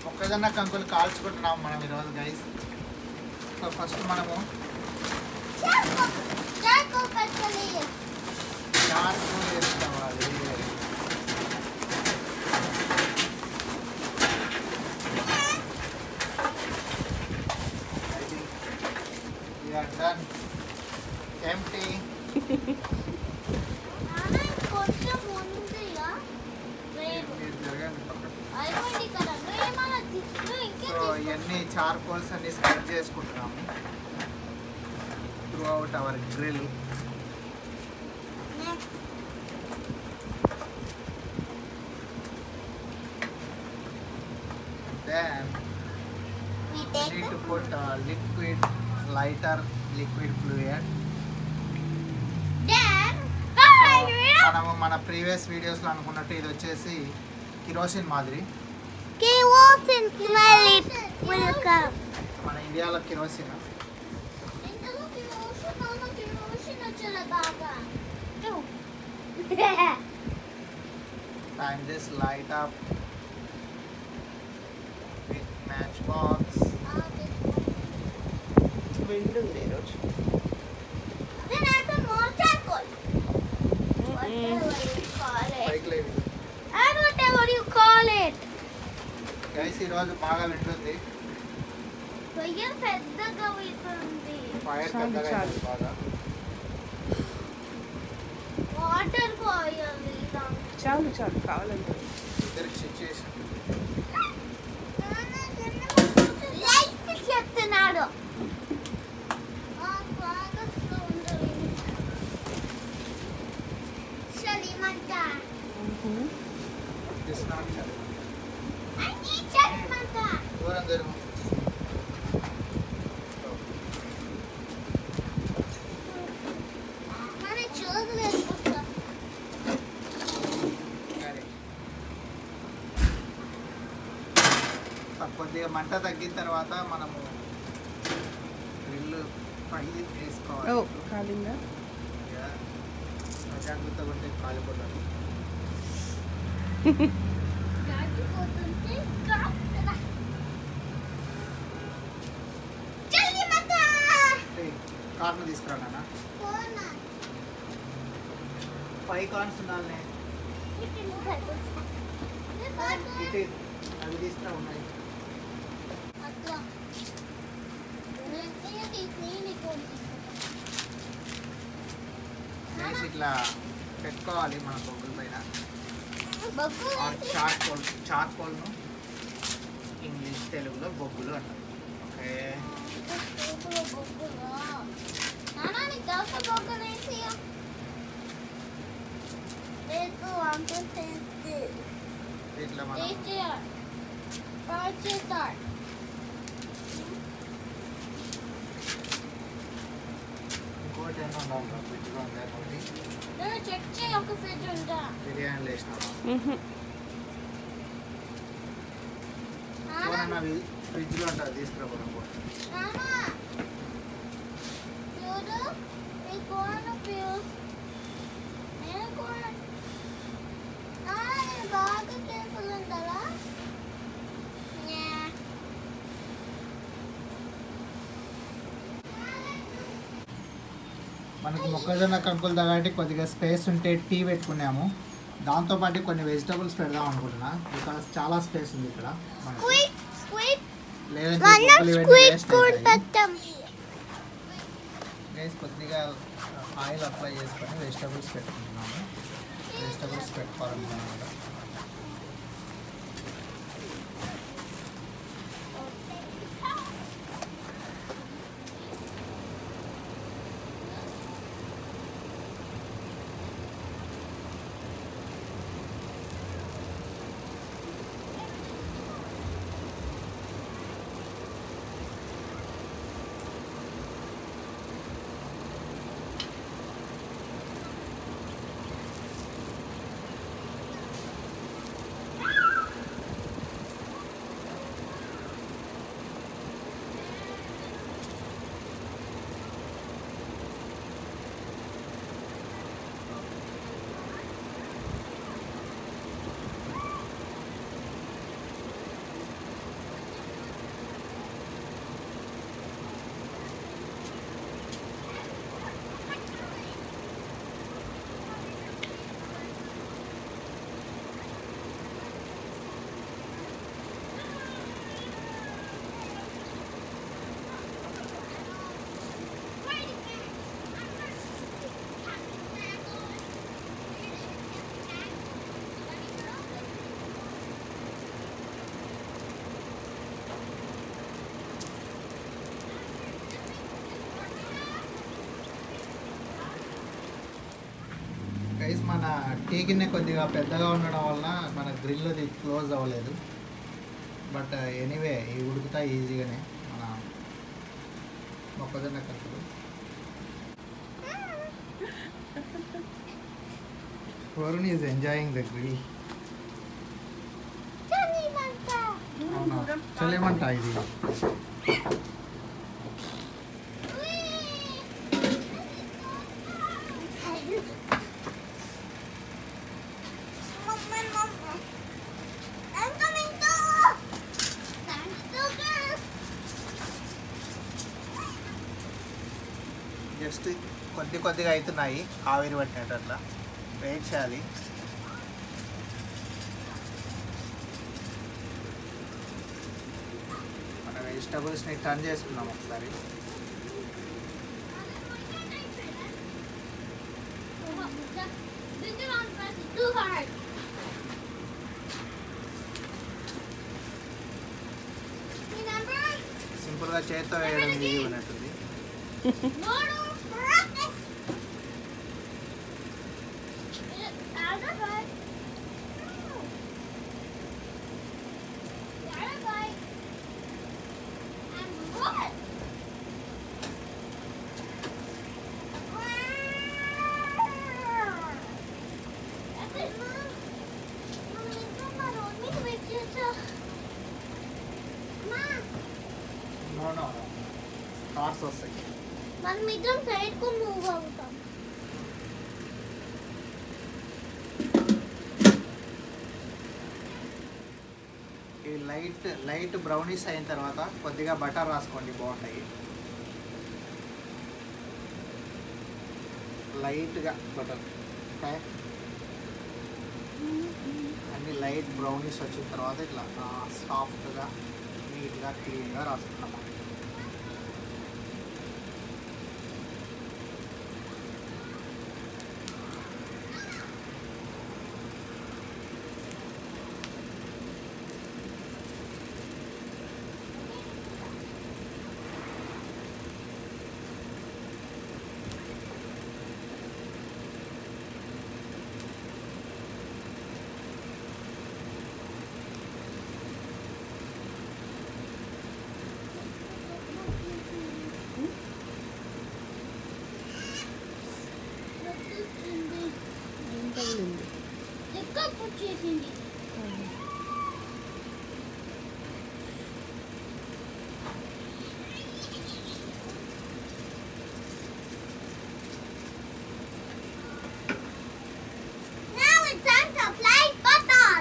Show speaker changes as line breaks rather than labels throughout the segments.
మొక్కజొన్న కంకులు కాల్చుకుంటున్నాం మనం ఈరోజు గైస్ సో ఫస్ట్ మనము
చాకు చాకు పచ్చలి
చార్కోల్ వేసుకోవాలి డన్ ఎంటీ
నాన్న కొంచెం ముందుగా రేపు అయిపోయింది కదా నువ్వు ఏమన్నా తిట్లు ఇంకా
సో ఇవన్నీ చార్కోల్స్ అన్ని స్ప్రెడ్ చేసుకుంటున్నాము throughout our grill then
we
we
take
need to put uh, liquid lighter liquid fluid
then
So,
bye
మనము మన ప్రీవియస్ వీడియోస్లో అనుకున్నట్టు ఇది వచ్చేసి కిరోసిన్ మాదిరి
kerosene smell it will come
మన ఇండియాలో కిరోసిన్
ఇంతలో kerosene నాన్న kerosene వచ్చేలా బాగా
and this light up with match box wind ఉంది ఈరోజు
then I can more charcoal whatever you call it
bike లేదు
and whatever you call it
guys ఈరోజు బాగా వింటుంది
పొయ్యి పెద్దగా అవుతుంది
ఫైర్
చాలు,
పెద్దగా
చాలు.
అయింది బాగా
వాటర్ పోయాలి
చాలు చాలు కావాలంటే
ఇద్దరికి సిచ్యుయేషన్
లైట్ చెప్తున్నాడు చలిమంట
దిస్ నాట్
అన్ని చలిమంట
దూరం జరుగు
మన చూడలేదు
కానీ కొద్దిగా మంట తగ్గిన తర్వాత మనము గ్రిల్ పై
ఓ
వేసుకోవాలి
కాలిందా
ఇక అజాగ్రత్తగా ఉంటే కాలిపోతాడు
దాటిపోతుంటే కాపుతుందా చలిమంట
కార్ను తీసుకురా నాన్న
కోనా
ఫైవ్ కార్న్స్ ఉండాలి
ఇటు
ఇటు అవి తీసుకురా ఉన్నాయి
అట్లా నేను తీసి నీకు
వేసి ఇట్లా పెట్టుకోవాలి మన బొగ్గుల పైన
బొగ్గు
చార్కోల్ చార్కోల్ను ఇంగ్లీష్ తెలుగులో బొగ్గులు అంటారు ఓకే
బొగ్గులో నానా నీకు దోశ బొగ్గులు వేసి రేపు వంట చేస్తే
ఇట్లా మనం
చేస్తాడు
ఇంకోటి ఏమో ఉండాలి ఫ్రిడ్జ్లో ఉంది ఒకటి
నేను చెక్ చేయి ఒక ఫ్రిడ్జ్ ఉంటా
బిర్యానీలు వేసినావా
మ్హూ.
చూడండి అవి ఫ్రిడ్జ్లో ఉంటుంది తీసుకురాబోడం
నానా చూడు మీ కోన ఫ్యూజ్ నేను కూడా నానా నేను బాగా కేర్ఫుల్ ఉండాలా Yeah.
మనకి మొక్కజొన్న కంకులు కాబట్టి కొద్దిగా స్పేస్ ఉంటే టీ పెట్టుకున్నాము దాంతోపాటు కొన్ని వెజిటబుల్స్ పెడదాం అనుకుంటున్నా బికాస్ చాలా స్పేస్ ఉంది ఇక్కడ మనకి.
Squeak, squeak.
లేదంటే
మనం
బొగ్గులు ఇవన్నీ
స్క్వీట్
waste
కూడా
అవుతాయి.
పెట్టాం
గైస్ కొద్దిగా ఆయిల్ అప్లై చేసుకొని వెజిటబుల్స్ పెట్టుకుంటున్నాము వెజిటబుల్స్ పెట్టుకోవాలనుకున్నాను మన టీ గిన్నె కొద్దిగా పెద్దగా ఉండడం వలన మన గ్రిల్ అది క్లోజ్ అవ్వలేదు బట్ ఎనీవే ఇవి ఉడుకుతాయి ఈజీగానే మన మొక్కజొన్న కట్టలు Varun is enjoying the grill అవునా చలేమంట ఇది
I'm coming too. Thanks to girls.
Just కొద్ది కొద్దిగా అవుతున్నాయి ఆవిరి పట్టినట్టు అట్లా వెయిట్ చేయాలి మన వెజిటబుల్స్ని టర్న్ చేసుకుందాం ఒకసారి
This is on press too hard. Remember?
సింపుల్గా చేతితో వేయడం ఈజీ ఉన్నట్టుంది
No, no, practice. Other side. The other side. And good. That's it, Mom. Mom, ito pa ron. May wait yun sa... Ma,
no no cars వస్తాయి
మనం ఇద్దరం side కు move అవుతాం
ఈ లైట్ లైట్ బ్రౌనిష్ అయిన తర్వాత కొద్దిగా బటర్ రాసుకోండి బాగుంటాయి లైట్గా బటర్ ఓకే అన్ని లైట్ బ్రౌనిష్ వచ్చిన తర్వాత ఇట్లా సాఫ్ట్గా నీట్గా క్లీన్గా రాసుకుంటాం
ఏం తగిలింది
ఎక్కువ పుట్ చేసింది Now it's time to apply butter.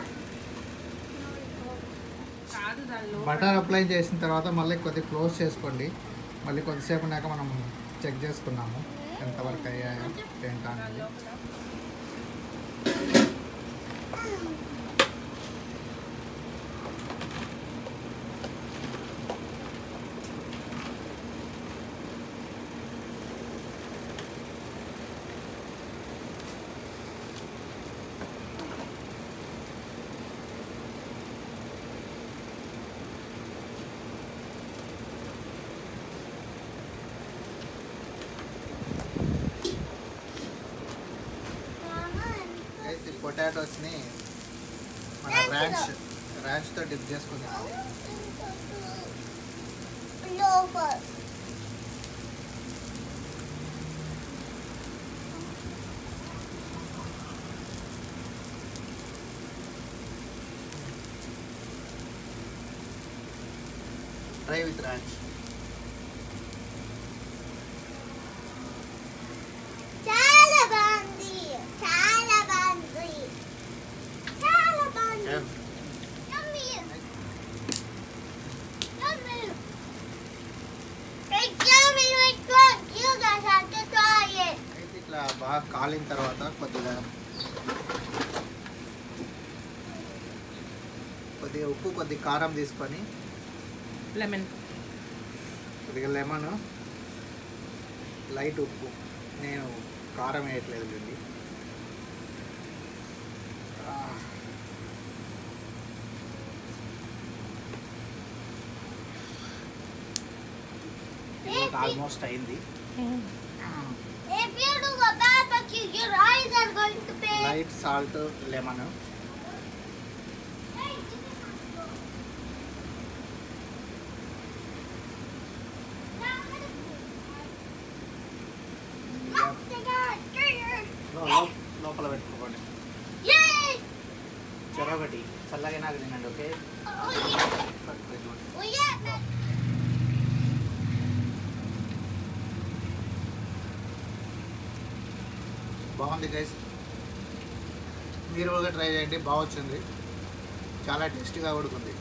కాదు దానిలో
బటర్ అప్లై చేసిన తర్వాత మళ్ళీ కొద్దిగా క్లోజ్ చేసుకోండి మళ్ళీ కొద్దిసేపు ఉన్నాక మనం చెక్ చేసుకున్నాము ఎంతవరకు అయ్యాయో ఏంటా
దాని
అనేది
లోపల
అయితే ఈ పొటాటోస్ని మన ర్యాంచ్ ర్యాంచ్తో డిప్ చేసుకుందాం
Lover.
ట్రై విత్ ర్యాంచ్
చాలా బాగుంది చాలా బాగుంది చాలా బాగుంది Yummy. Yummy. It's yummy, it's good. You guys have to try it.
అయితే ఇట్లా బాగా కాలిన తర్వాత కొద్దిగా కొద్దిగా ఉప్పు కొద్దిగా కారం తీసుకొని
లెమన్
కొద్దిగా లెమన్ లైట్ ఉప్పు నేను కారం వేయట్లేదు అండి
ఆల్మోస్ట్ అయింది If you do a barbecue, your eyes are going to pain.
Light salt lemon లోపల పెట్టుకోండి చెరొకటి చల్లగా నాకు తినండి ఓకే బాగుంది గైస్ మీరు కూడా ట్రై చేయండి బాగా వచ్చింది చాలా టేస్టీగా ఉడుకుంది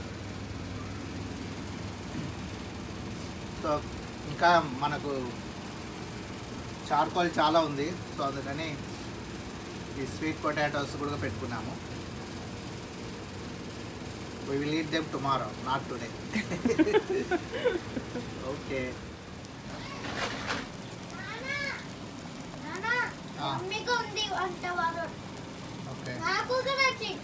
సో ఇంకా మనకు చార్కోల్ చాలా ఉంది సో అందుకని ఈ స్వీట్ పొటాటోస్ కూడా పెట్టుకున్నాము we will eat them tomorrow not today okay ఆ.
మమ్మీకి ఉంది వంట వారు
ఓకే
నాకు కూడా వచ్చింది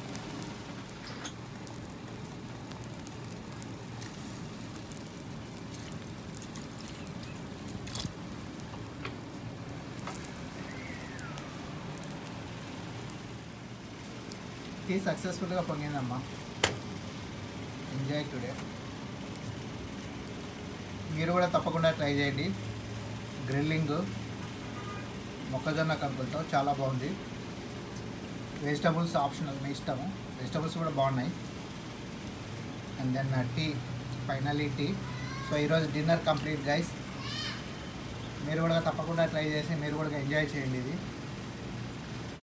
టీ సక్సెస్ఫుల్గా పొంగిందమ్మా ఎంజాయ్ టుడే మీరు కూడా తప్పకుండా ట్రై చేయండి గ్రిల్లింగ్ మొక్కజొన్న కంకులతో చాలా బాగుంది వెజిటబుల్స్ ఆప్షనల్ మీ ఇష్టము వెజిటబుల్స్ కూడా బాగున్నాయి and then tea finally tea so ఈరోజు డిన్నర్ కంప్లీట్ గైస్ మీరు కూడా తప్పకుండా ట్రై చేసి మీరు కూడా ఎంజాయ్ చేయండి ఇది